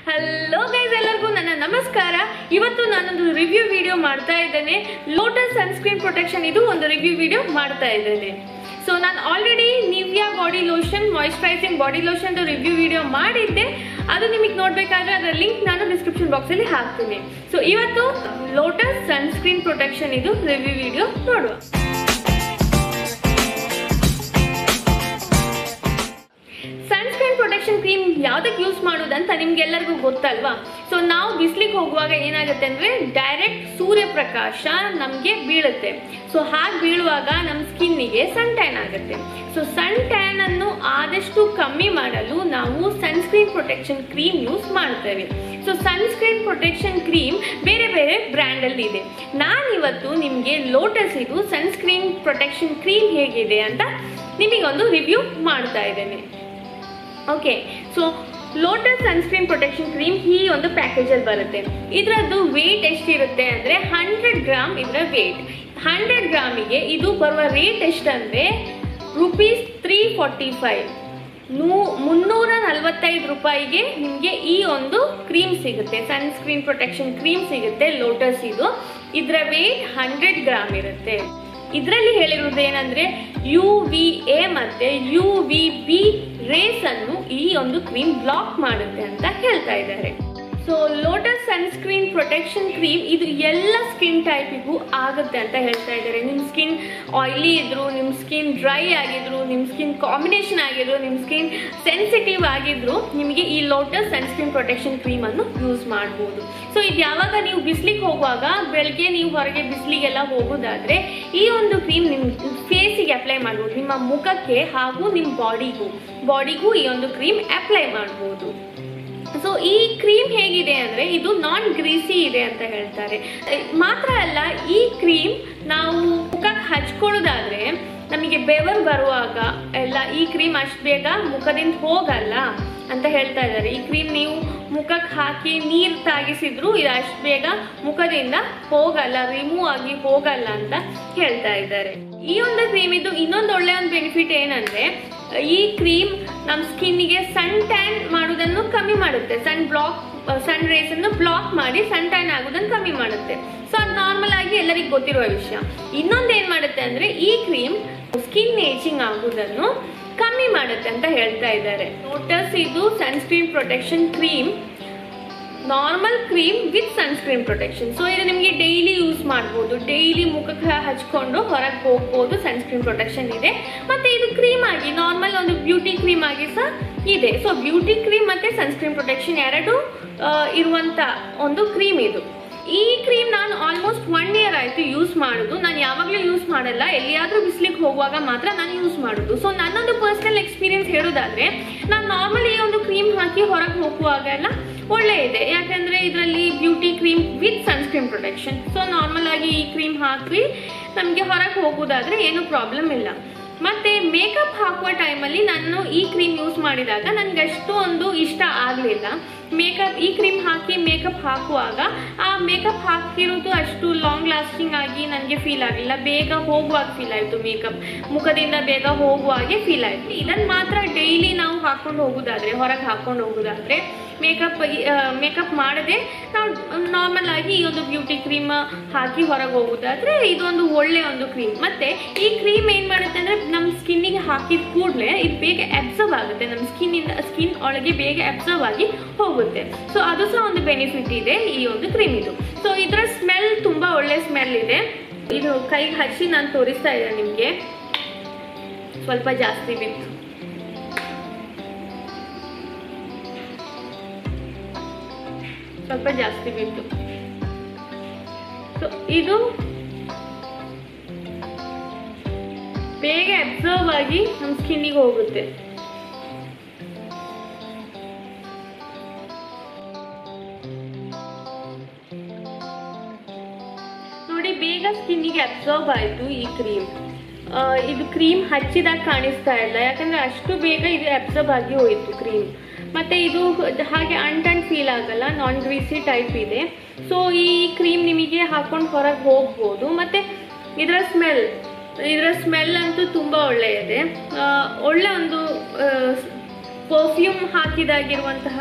hello guys ಎಲ್ಲರಿಗೂ ನನ್ನ ನಮಸ್ಕಾರ ಇವತ್ತು ನಾನೊಂದು ರಿವ್ಯೂ ವಿಡಿಯೋ ಮಾಡ್ತಾ ಇದ್ದೇನೆ ಲೋಟಸ್ ಸನ್ಸ್ಕ್ರೀನ್ ಪ್ರೊಟೆಕ್ಷನ್ ಇದು ಒಂದು ರಿವ್ಯೂ ವಿಡಿಯೋ ಮಾಡ್ತಾ ಇದ್ದೇನೆ ಸೊ ನಾನು already Nivea body lotion moisturising body lotion review video ಮಾಡಿದ್ದೆ ಅದು ನಿಮಗೆ ನೋಡಬೇಕಾದ್ರೆ ಅದರ ಲಿಂಕ್ ನಾನು ಡಿಸ್ಕ್ರಿಪ್ಷನ್ ಬಾಕ್ಸಲ್ಲಿ ಹಾಕ್ತೀನಿ ಸೊ ಇವತ್ತು ಲೋಟಸ್ ಸನ್ಸ್ಕ್ರೀನ್ ಪ್ರೊಟೆಕ್ಷನ್ ಇದು ರಿವ್ಯೂ ವಿಡಿಯೋ ನೋಡುವ ಸನ್ಸ್ಕ್ರೀನ್ ಪ್ರೊಟೆಕ್ಷನ್ ಕ್ರೀಮ್ ಯಾವ್ದಕ್ಕೆ ಯೂಸ್ ಮಾಡೋದಂತ ನಿಮ್ಗೆಲ್ಲರಿಗೂ ಗೊತ್ತಲ್ವಾ ಸೊ ನಾವು ಬಿಸ್ಲಿಗೆ ಹೋಗುವಾಗ ಏನಾಗುತ್ತೆ ಅಂದ್ರೆ ಡೈರೆಕ್ಟ್ ಸೂರ್ಯಪ್ರಕಾಶ ನಮಗೆ ಬೀಳುತ್ತೆ ಸೊ ಹಾಗೆ ಬೀಳುವಾಗ ನಮ್ಮ ಸ್ಕಿನ್ನಿಗೆ ಸನ್ ಟ್ಯಾನ್ ಆಗುತ್ತೆ ಸೊ ಸನ್ ಟ್ಯಾನ್ ಅನ್ನು ಆದಷ್ಟು ಕಮ್ಮಿ ಮಾಡಲು ನಾವು ಸನ್ಸ್ಕ್ರೀನ್ ಪ್ರೊಟೆಕ್ಷನ್ ಕ್ರೀಮ್ ಯೂಸ್ ಮಾಡ್ತೇವೆ ಸೊ ಸನ್ಸ್ಕ್ರೀನ್ ಪ್ರೊಟೆಕ್ಷನ್ ಕ್ರೀಮ್ ಬೇರೆ ಬೇರೆ ಬ್ರ್ಯಾಂಡ್ ಅಲ್ಲಿ ಇದೆ ನಾನಿವತ್ತು ನಿಮಗೆ ಲೋಟಸ್ ಇದು ಸನ್ಸ್ಕ್ರೀನ್ ಪ್ರೊಟೆಕ್ಷನ್ ಕ್ರೀಮ್ ಹೇಗಿದೆ ಅಂತ ನಿಮಗೊಂದು ರಿವ್ಯೂ ಮಾಡ್ತಾ ಇದ್ದೇನೆ okay so Lotus sunscreen protection cream ಈ ಒಂದು ಪ್ಯಾಕೇಜಲ್ಲಿ ಬರುತ್ತೆ ಇದರದ್ದು ವೇಟ್ ಎಷ್ಟಿರುತ್ತೆ ಅಂದರೆ ಹಂಡ್ರೆಡ್ ಗ್ರಾಮ್ ಇದರ ವೇಟ್ ಹಂಡ್ರೆಡ್ ಗ್ರಾಮಿಗೆ ಇದು ಬರುವ ರೇಟ್ ಎಷ್ಟಂದರೆ ರುಪೀಸ್ ತ್ರೀ ಫಾರ್ಟಿ ಫೈವ್ ನೂ ಮುನ್ನೂರ ನಲವತ್ತೈದು ರೂಪಾಯಿಗೆ ನಿಮಗೆ ಈ ಒಂದು ಕ್ರೀಮ್ ಸಿಗುತ್ತೆ ಸನ್ಸ್ಕ್ರೀನ್ ಪ್ರೊಟೆಕ್ಷನ್ ಕ್ರೀಮ್ ಸಿಗುತ್ತೆ ಲೋಟಸ್ ಇದು ಇದರ ವೇಟ್ ಹಂಡ್ರೆಡ್ ಗ್ರಾಮ್ ಇರುತ್ತೆ ಇದರಲ್ಲಿ ಹೇಳಿರೋದು ಏನಂದ್ರೆ ಯು ವಿ ಎ ಮತ್ತೆ ಯು ವಿ ಬಿ ರೇಸ್ ಅನ್ನು ಈ ಒಂದು ಕ್ರೀಮ್ ಬ್ಲಾಕ್ ಮಾಡುತ್ತೆ ಅಂತ ಹೇಳ್ತಾ ಇದ್ದಾರೆ so Lotus sunscreen protection cream ಇದು ಎಲ್ಲ ಸ್ಕಿನ್ ಟೈಪಿಗೂ ಆಗುತ್ತೆ ಅಂತ ಹೇಳ್ತಾ ಇದ್ದಾರೆ ನಿಮ್ಮ ಸ್ಕಿನ್ ಆಯಿಲಿ ಇದ್ರು ನಿಮ್ಮ ಸ್ಕಿನ್ ಡ್ರೈ ಆಗಿದ್ರು ನಿಮ್ಮ ಸ್ಕಿನ್ ಕಾಂಬಿನೇಷನ್ ಆಗಿದ್ರು ನಿಮ್ಮ ಸ್ಕಿನ್ ಸೆನ್ಸಿಟಿವ್ ಆಗಿದ್ರು ನಿಮಗೆ ಈ ಲೋಟಸ್ ಸನ್ಸ್ಕ್ರೀನ್ ಪ್ರೊಟೆಕ್ಷನ್ ಕ್ರೀಮ್ ಅನ್ನು ಯೂಸ್ ಮಾಡ್ಬೋದು ಸೊ ಇದು ಯಾವಾಗ ನೀವು ಬಿಸಿಲಿಗೆ ಹೋಗುವಾಗ ಬೆಳಗ್ಗೆ ನೀವು ಹೊರಗೆ ಬಿಸಿಲಿಗೆಲ್ಲ ಹೋಗೋದಾದ್ರೆ ಈ ಒಂದು ಕ್ರೀಮ್ ನಿಮ್ಮ ಫೇಸಿಗೆ ಅಪ್ಲೈ ಮಾಡ್ಬೋದು ನಿಮ್ಮ ಮುಖಕ್ಕೆ ಹಾಗೂ ನಿಮ್ಮ ಬಾಡಿಗೂ ಬಾಡಿಗೂ ಈ ಒಂದು ಕ್ರೀಮ್ ಅಪ್ಲೈ ಮಾಡ್ಬೋದು ಸೊ ಈ ಕ್ರೀಮ್ ಹೇಗಿದೆ ಅಂದ್ರೆ ಇದು ನಾನ್ ಗ್ರೀಸಿ ಇದೆ ಅಂತ ಹೇಳ್ತಾರೆ ಮಾತ್ರ ಅಲ್ಲ ಈ ಕ್ರೀಮ್ ನಾವು ಮುಖಕ್ಕೆ ಹಚ್ಕೊಳ್ಳೋದಾದ್ರೆ ನಮಗೆ ಬೆವರು ಬರುವಾಗ ಎಲ್ಲ ಈ ಕ್ರೀಮ್ ಅಷ್ಟು ಬೇಗ ಮುಖದಿಂದ ಹೋಗಲ್ಲ ಅಂತ ಹೇಳ್ತಾ ಇದ್ದಾರೆ ಈ ಕ್ರೀಮ್ ನೀವು ಮುಖಕ್ಕೆ ಹಾಕಿ ನೀರು ತಾಗಿಸಿದ್ರು ಇದು ಅಷ್ಟು ಬೇಗ ಮುಖದಿಂದ ಹೋಗಲ್ಲ ರಿಮೂವ್ ಆಗಿ ಹೋಗಲ್ಲ ಅಂತ ಹೇಳ್ತಾ ಇದ್ದಾರೆ ಈ ಒಂದು ಕ್ರೀಮ್ ಇದು ಇನ್ನೊಂದು ಒಳ್ಳೆ ಒಂದು ಬೆನಿಫಿಟ್ ಏನಂದ್ರೆ ಈ ಕ್ರೀಮ್ ನಮ್ಮ ಸ್ಕಿನ್ನಿಗೆ ಸನ್ ಟ್ಯಾನ್ ಮಾಡೋದನ್ನು ಕಮ್ಮಿ ಮಾಡುತ್ತೆ ಸನ್ ಬ್ಲಾಕ್ ಸನ್ ರೇಸ್ ಅನ್ನು ಬ್ಲಾಕ್ ಮಾಡಿ ಸನ್ ಟ್ಯಾನ್ ಆಗೋದನ್ನು ಕಮ್ಮಿ ಮಾಡುತ್ತೆ ಸೊ ಅದು ನಾರ್ಮಲ್ ಆಗಿ ಎಲ್ಲರಿಗೂ ಗೊತ್ತಿರುವ ವಿಷಯ ಇನ್ನೊಂದು ಏನ್ ಮಾಡುತ್ತೆ ಅಂದ್ರೆ ಈ ಕ್ರೀಮ್ ಸ್ಕಿನ್ ಏಜಿಂಗ್ ಆಗೋದನ್ನು ಕಮ್ಮಿ ಮಾಡುತ್ತೆ ಅಂತ ಹೇಳ್ತಾ ಇದ್ದಾರೆ ಲೋಟಸ್ ಇದು sunscreen protection cream normal cream with sunscreen protection so ಇದು ನಿಮಗೆ ಡೈಲಿ ಯೂಸ್ ಮಾಡ್ಬೋದು ಡೈಲಿ ಮುಖಕ್ಕೆ ಹಚ್ಕೊಂಡು ಹೊರಗೆ ಹೋಗ್ಬೋದು ಸನ್ಸ್ಕ್ರೀನ್ ಪ್ರೊಟೆಕ್ಷನ್ ಇದೆ ಮತ್ತೆ ಇದು ಕ್ರೀಮ್ ಆಗಿ ನಾರ್ಮಲ್ ಒಂದು ಬ್ಯೂಟಿ ಕ್ರೀಮ್ ಆಗಿ ಸಹ ಇದೆ ಸೊ ಬ್ಯೂಟಿ ಕ್ರೀಮ್ ಮತ್ತೆ ಸನ್ಸ್ಕ್ರೀನ್ ಪ್ರೊಟೆಕ್ಷನ್ ಎರಡು ಇರುವಂತ ಒಂದು ಕ್ರೀಮ್ ಇದು ಈ ಕ್ರೀಮ್ ನಾನು ಆಲ್ಮೋಸ್ಟ್ ಒನ್ ಇಯರ್ ಆಯ್ತು ಯೂಸ್ ಮಾಡೋದು ನಾನು ಯಾವಾಗಲೂ ಯೂಸ್ ಮಾಡಲ್ಲ ಎಲ್ಲಿಯಾದ್ರೂ ಬಿಸ್ಲಿಕ್ಕೆ ಹೋಗುವಾಗ ಮಾತ್ರ ನಾನು ಯೂಸ್ ಮಾಡೋದು ಸೊ ನನ್ನೊಂದು ಪರ್ಸನಲ್ ಎಕ್ಸ್ಪೀರಿಯನ್ಸ್ ಹೇಳೋದಾದ್ರೆ ನಾನು ನಾರ್ಮಲ್ ಈ ಒಂದು ಕ್ರೀಮ್ ಹಾಕಿ ಹೊರಗೆ ಹೋಗುವಾಗ ಎಲ್ಲ ಒಳ್ಳೆ ಇದೆ ಯಾಕಂದ್ರೆ ಇದರಲ್ಲಿ beauty cream with sunscreen protection so normal ಆಗಿ ಈ ಕ್ರೀಮ್ ಹಾಕಿ ನಮಗೆ ಹೊರಗೆ ಹೋಗೋದಾದ್ರೆ ಏನು ಪ್ರಾಬ್ಲಮ್ ಇಲ್ಲ ಮತ್ತೆ ಮೇಕಪ್ ಹಾಕುವ ಟೈಮಲ್ಲಿ ನಾನು ಈ ಕ್ರೀಮ್ ಯೂಸ್ ಮಾಡಿದಾಗ ನನಗೆ ಅಷ್ಟು ಒಂದು ಇಷ್ಟ ಆಗಲಿಲ್ಲ ಮೇಕಪ್ ಈ ಕ್ರೀಮ್ ಹಾಕಿ ಮೇಕಪ್ ಹಾಕುವಾಗ ಆ ಮೇಕಪ್ ಹಾಕಿರೋದು ಅಷ್ಟು ಲಾಂಗ್ ಲಾಸ್ಟಿಂಗ್ ಆಗಿ ನನಗೆ ಫೀಲ್ ಆಗಲಿಲ್ಲ ಬೇಗ ಹೋಗುವಾಗ ಫೀಲ್ ಆಯಿತು ಮೇಕಪ್ ಮುಖದಿಂದ ಬೇಗ ಹೋಗುವಾಗೆ ಫೀಲ್ ಆಯಿತು ಇದನ್ನು ಮಾತ್ರ ಡೈಲಿ ನಾವು ಹಾಕೊಂಡು ಹೋಗೋದಾದ್ರೆ ಹೊರಗೆ ಹಾಕೊಂಡು ಹೋಗೋದಾದ್ರೆ ಮೇಕಪ್ ಮೇಕಪ್ ಮಾಡದೆ ನಾವು ನಾರ್ಮಲ್ ಆಗಿ ಈ ಒಂದು ಬ್ಯೂಟಿ ಕ್ರೀಮ್ ಹಾಕಿ ಹೊರಗೆ ಹೋಗೋದಾದ್ರೆ ಇದೊಂದು ಒಳ್ಳೆ ಒಂದು ಕ್ರೀಮ್ ಮತ್ತೆ ಈ ಕ್ರೀಮ್ ಏನು ಮಾಡುತ್ತೆ ಅಂದರೆ ನಮ್ಮ ಸ್ಕಿನ್ನಿಗೆ ಹಾಕಿದ ಕೂಡಲೇ ಇದು ಬೇಗ ಅಬ್ಸರ್ವ್ ಆಗುತ್ತೆ ನಮ್ಮ ಸ್ಕಿನ್ನಿಂದ ಸ್ಕಿನ್ ಒಳಗೆ ಬೇಗ ಅಬ್ಸರ್ವ್ ಆಗಿ ಹೋಗುತ್ತೆ ಸೊ ಅದು ಸಹ ಒಂದು ಬೆನಿಫಿಟ್ ಇದೆ ಈ ಒಂದು ಕ್ರೀಮ್ ಇದು ಸೊ ಇದರ ಸ್ಮೆಲ್ ತುಂಬ ಒಳ್ಳೆ ಸ್ಮೆಲ್ ಇದೆ ಇದು ಕೈಗೆ ಹಚ್ಚಿ ನಾನು ತೋರಿಸ್ತಾ ಇದ್ದೇನೆ ನಿಮಗೆ ಸ್ವಲ್ಪ ಜಾಸ್ತಿ ಬಿತ್ತು ಸ್ವಲ್ಪ ಜಾಸ್ತಿ ಬಿತ್ತು ಸೊ ಇದು ಬೇಗ ಅಬ್ಸರ್ವ್ ಆಗಿ ನಮ್ಮ ಸ್ಕಿನ್ನಿಗೆ ಹೋಗುತ್ತೆ ನೋಡಿ ಬೇಗ ಸ್ಕಿನ್ನಿಗೆ ಅಬ್ಸರ್ವ್ ಆಯಿತು ಈ ಕ್ರೀಮ್ ಇದು ಕ್ರೀಮ್ ಹಚ್ಚಿದಾಗ ಕಾಣಿಸ್ತಾ ಇಲ್ಲ ಯಾಕಂದ್ರೆ ಅಷ್ಟು ಬೇಗ ಇದು ಅಬ್ಸರ್ವ್ ಆಗಿ ಹೋಯಿತು ಕ್ರೀಮ್ ಮತ್ತೆ ಇದು ಹಾಗೆ ಅಂಟನ್ ಫೀಲ್ ಆಗಲ್ಲ ನಾನ್ ಗ್ರೀಸಿ ಟೈಪ್ ಇದೆ ಸೊ ಈ ಕ್ರೀಮ್ ನಿಮಗೆ ಹಾಕೊಂಡು ಹೊರಗೆ ಹೋಗ್ಬೋದು ಮತ್ತೆ ಇದರ ಸ್ಮೆಲ್ ಇದರ ಸ್ಮೆಲ್ ಅಂತೂ ತುಂಬ ಒಳ್ಳೆ ಇದೆ ಆ, ಒಳ್ಳೆ ಒಂದು ಪರ್ಫ್ಯೂಮ್ ಹಾಕಿದಾಗಿರುವಂತಹ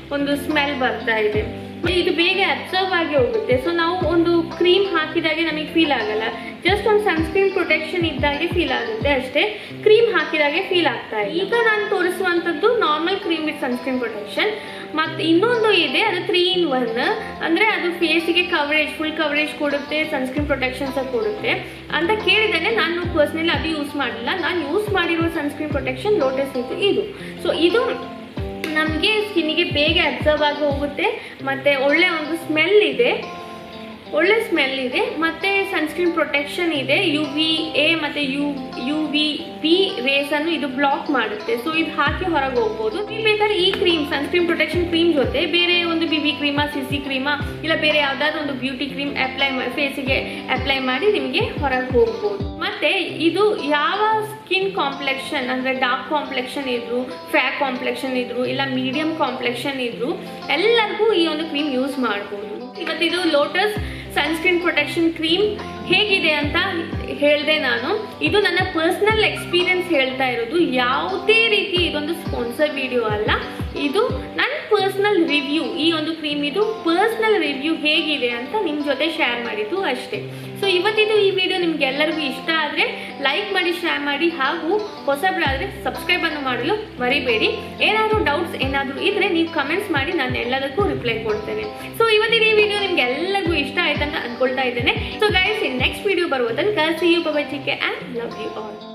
ಒಂದು ಸ್ಮೆಲ್ ಬರ್ತಾ ಇದೆ ಇದು ಬೇಗ ಅಬ್ಸರ್ವ್ ಆಗಿ ಹೋಗುತ್ತೆ ಸೊ ನಾವು ಒಂದು ಕ್ರೀಮ್ ಹಾಕಿದಾಗೆ ನಮಗೆ ಫೀಲ್ ಆಗಲ್ಲ ಜಸ್ಟ್ ಒಂದು ಸನ್ಸ್ಕ್ರೀನ್ ಪ್ರೊಟೆಕ್ಷನ್ ಇದ್ದಾಗೆ ಫೀಲ್ ಆಗುತ್ತೆ ಅಷ್ಟೇ ಕ್ರೀಮ್ ಹಾಕಿದಾಗೆ ಫೀಲ್ ಆಗ್ತಾ ಇದೆ ಈಗ ನಾನು ತೋರಿಸುವಂಥದ್ದು normal cream with sunscreen protection ಮತ್ತು ಇನ್ನೊಂದು ಇದೆ ಅದು ತ್ರೀ ಇನ್ ಒನ್ ಅಂದರೆ ಅದು ಫೇಸಿಗೆ ಕವರೇಜ್ ಫುಲ್ ಕವರೇಜ್ ಕೊಡುತ್ತೆ ಸನ್ಸ್ಕ್ರೀನ್ ಪ್ರೊಟೆಕ್ಷನ್ ಸಹ ಕೊಡುತ್ತೆ ಅಂತ ಕೇಳಿದಾನೆ ನಾನು ಪರ್ಸ್ನಲಿ ಅದು ಯೂಸ್ ಮಾಡಿಲ್ಲ ನಾನು ಯೂಸ್ ಮಾಡಿರುವ ಸನ್ಸ್ಕ್ರೀನ್ ಪ್ರೊಟೆಕ್ಷನ್ ಲೋಟಸ್ ಇದು ಇದು ಸೊ ಇದು ನಮಗೆ ಸ್ಕಿನ್ನಿಗೆ ಬೇಗ ಅಬ್ಸರ್ವ್ ಆಗಿ ಹೋಗುತ್ತೆ ಮತ್ತು ಒಳ್ಳೆ ಒಂದು ಸ್ಮೆಲ್ ಇದೆ ಒಳ್ಳೆ ಸ್ಮೆಲ್ ಇದೆ ಮತ್ತು ಸನ್ಸ್ಕ್ರೀನ್ ಪ್ರೊಟೆಕ್ಷನ್ ಇದೆ ಯು ವಿ ಎ ಮತ್ತು U U V B rays ಅನ್ನು ಇದು ಬ್ಲಾಕ್ ಮಾಡುತ್ತೆ ಸೊ ಇದು ಹಾಕಿ ಹೊರಗೆ ಹೋಗ್ಬೋದು ನೀವು ಬೇಕಾದ್ರೆ ಈ ಕ್ರೀಮ್ ಸನ್ಸ್ಕ್ರೀನ್ ಪ್ರೊಟೆಕ್ಷನ್ ಕ್ರೀಮ್ ಜೊತೆ ಬೇರೆ ಒಂದು ಬಿ ಬಿ ಕ್ರೀಮಾ ಸಿಸಿ ಕ್ರೀಮಾ ಇಲ್ಲ ಬೇರೆ ಯಾವ್ದಾದ್ರು ಒಂದು ಬ್ಯೂಟಿ ಕ್ರೀಮ್ ಅಪ್ಲೈ ಮಾಡಿ ಫೇಸಿಗೆ ಅಪ್ಲೈ ಮಾಡಿ ನಿಮಗೆ ಹೊರಗೆ ಹೋಗ್ಬೋದು ಮತ್ತೆ ಇದು ಯಾವ ಸ್ಕಿನ್ ಕಾಂಪ್ಲೆಕ್ಷನ್ ಅಂದರೆ ಡಾರ್ಕ್ ಕಾಂಪ್ಲೆಕ್ಷನ್ ಇದ್ರು ಫ್ಯಾಕ್ ಕಾಂಪ್ಲೆಕ್ಷನ್ ಇದ್ರು ಇಲ್ಲ ಮೀಡಿಯಂ ಕಾಂಪ್ಲೆಕ್ಷನ್ ಇದ್ರು ಎಲ್ಲರಿಗೂ ಈ ಒಂದು ಕ್ರೀಮ್ ಯೂಸ್ ಮಾಡ್ಬೋದು ಇವತ್ತಿದು ಲೋಟಸ್ ಸನ್ಸ್ಕ್ರೀನ್ ಪ್ರೊಟೆಕ್ಷನ್ ಕ್ರೀಮ್ ಹೇಗಿದೆ ಅಂತ ಹೇಳಿದೆ ನಾನು ಇದು ನನ್ನ ಪರ್ಸ್ನಲ್ ಎಕ್ಸ್ಪೀರಿಯನ್ಸ್ ಹೇಳ್ತಾ ಇರೋದು ಯಾವುದೇ ರೀತಿ ಇದೊಂದು ಸ್ಪಾನ್ಸರ್ ವಿಡಿಯೋ ಅಲ್ಲ ಇದು ನನ್ನ ಪರ್ಸ್ನಲ್ ರಿವ್ಯೂ ಈ ಒಂದು ಕ್ರೀಮ್ ಇದು ಪರ್ಸ್ನಲ್ ರಿವ್ಯೂ ಹೇಗಿದೆ ಅಂತ ನಿಮ್ಮ ಜೊತೆ ಶೇರ್ ಮಾಡಿದ್ದು ಅಷ್ಟೇ ಸೊ ಇವತ್ತಿದು ಈ ವಿಡಿಯೋ ನಿಮ್ಗೆ ಎಲ್ಲರಿಗೂ ಇಷ್ಟ ಆದರೆ ಲೈಕ್ ಮಾಡಿ ಶೇರ್ ಮಾಡಿ ಹಾಗೂ ಹೊಸಬ್ರಾದರೆ ಸಬ್ಸ್ಕ್ರೈಬ್ ಅನ್ನು ಮಾಡಲು ಮರಿಬೇಡಿ ಏನಾದರೂ ಡೌಟ್ಸ್ ಏನಾದರೂ ಇದ್ರೆ ನೀವು ಕಮೆಂಟ್ಸ್ ಮಾಡಿ ನಾನು ಎಲ್ಲದಕ್ಕೂ ರಿಪ್ಲೈ ಕೊಡ್ತೇನೆ ಸೊ ಇವತ್ತಿನ ಈ ವಿಡಿಯೋ ನಿಮ್ಗೆ ಎಲ್ಲರಿಗೂ ಇಷ್ಟ ಆಯ್ತಂತ ಅನ್ಕೊಳ್ತಾ ಇದ್ದೇನೆ so guys in next video ಬರುವ ತನಕ ಸಿ ಯು ಬೈ ಚಿಕ್ಕೆ ಆ್ಯಂಡ್ ಲವ್ ಯು ಆಲ್